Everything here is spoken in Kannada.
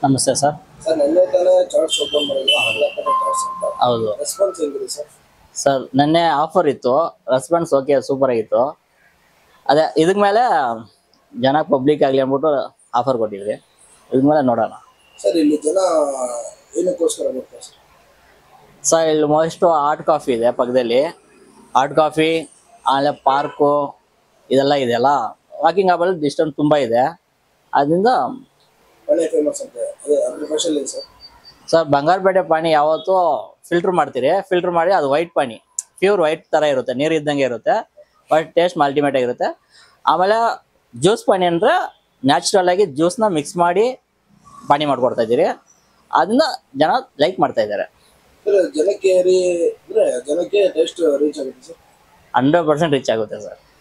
ನಮಸ್ತೆ ಸರ್ ಸರ್ ನಿನ್ನೆ ತಾನೇ ಚಾರ್ಟ್ಸ್ ಓಪನ್ ಮಾಡಿದ್ರು ಎಲ್ಲ ಕಡೆ ಚಾರ್ಟ್ಸ್ ಅಂತ ಹೌದು ರೆಸ್ಪಾನ್ಸ್ ಹೆಂಗಿದೆ ಸರ್ ಸರ್ ನೆನ್ನೆ ಆಫರ್ ಇತ್ತು ರೆಸ್ಪಾನ್ಸ್ ಓಕೆ ಸೂಪರ್ ಆಗಿತ್ತು ಅದೇ ಇದಕ್ ಮೇಲೆ ಜನ ಪಬ್ಲಿಕ್ ಆಗಲಿ ಅಂದ್ಬಿಟ್ಟು ಆಫರ್ ಕೊಟ್ಟಿದ್ವಿ ಇದ್ರ ಮೇಲೆ ನೋಡೋಣ ಸರ್ ಇಲ್ಲಿ ಜನ ಏನಕ್ಕೋಸ್ಕರ ಬರ್ತಾರೆ ಸರ್ ಸರ್ ಇಲ್ಲಿ ಮೋಸ್ಟು ಹಾಟ್ ಕಾಫಿ ಇದೆ ಪಕ್ಕದಲ್ಲಿ ಹಾಟ್ ಕಾಫಿ ಆಮೇಲೆ ಪಾರ್ಕು ಇದೆಲ್ಲ ಇದೆಯಲ್ಲ ವಾಕಿಂಗ್ ಆಬಲ್ ಡಿಸ್ಟೆನ್ಸ್ ತುಂಬ ಇದೆ ಅದರಿಂದ ಮನೆ ಫೇಮಸ್ ಅಂತ ಅದೇ ಅದ್ರ ಸ್ಪೆಷಲ್ ಇದೆ ಸರ್ ಸರ್ ಬಂಗಾರಪೇಟೆ ಪಾನಿ ಯಾವತ್ತೂ ಫಿಲ್ಟರ್ ಮಾಡ್ತೀರಿ ಫಿಲ್ಟರ್ ಮಾಡಿ ಅದು ವೈಟ್ ಪಾನಿ ಪ್ಯೂರ್ ವೈಟ್ ಥರ ಇರುತ್ತೆ ನೀರು ಇದ್ದಂಗೆ ಇರುತ್ತೆ ಬಟ್ ಟೇಸ್ಟ್ ಅಲ್ಟಿಮೇಟ್ ಆಗಿರುತ್ತೆ ಆಮೇಲೆ ಜ್ಯೂಸ್ ಪಾನಿ ಅಂದರೆ ನ್ಯಾಚುರಲ್ ಆಗಿ ಜ್ಯೂಸ್ನ ಮಿಕ್ಸ್ ಮಾಡಿ ಪಾನಿ ಮಾಡ್ಕೊಡ್ತಾ ಇದ್ದೀರಿ ಅದನ್ನ ಜನ ಲೈಕ್ ಮಾಡ್ತಾ ಇದ್ದಾರೆ ಸರ್ ಜನಕ್ಕೆ ರೀ ಅಂದ್ರೆ ಜನಕ್ಕೆ ಟೇಸ್ಟ್ ರೀಚ್ ಆಗುತ್ತೆ ಸರ್ ಹಂಡ್ರೆಡ್ ಪರ್ಸೆಂಟ್ ರಿಚ್ ಆಗುತ್ತೆ ಸರ್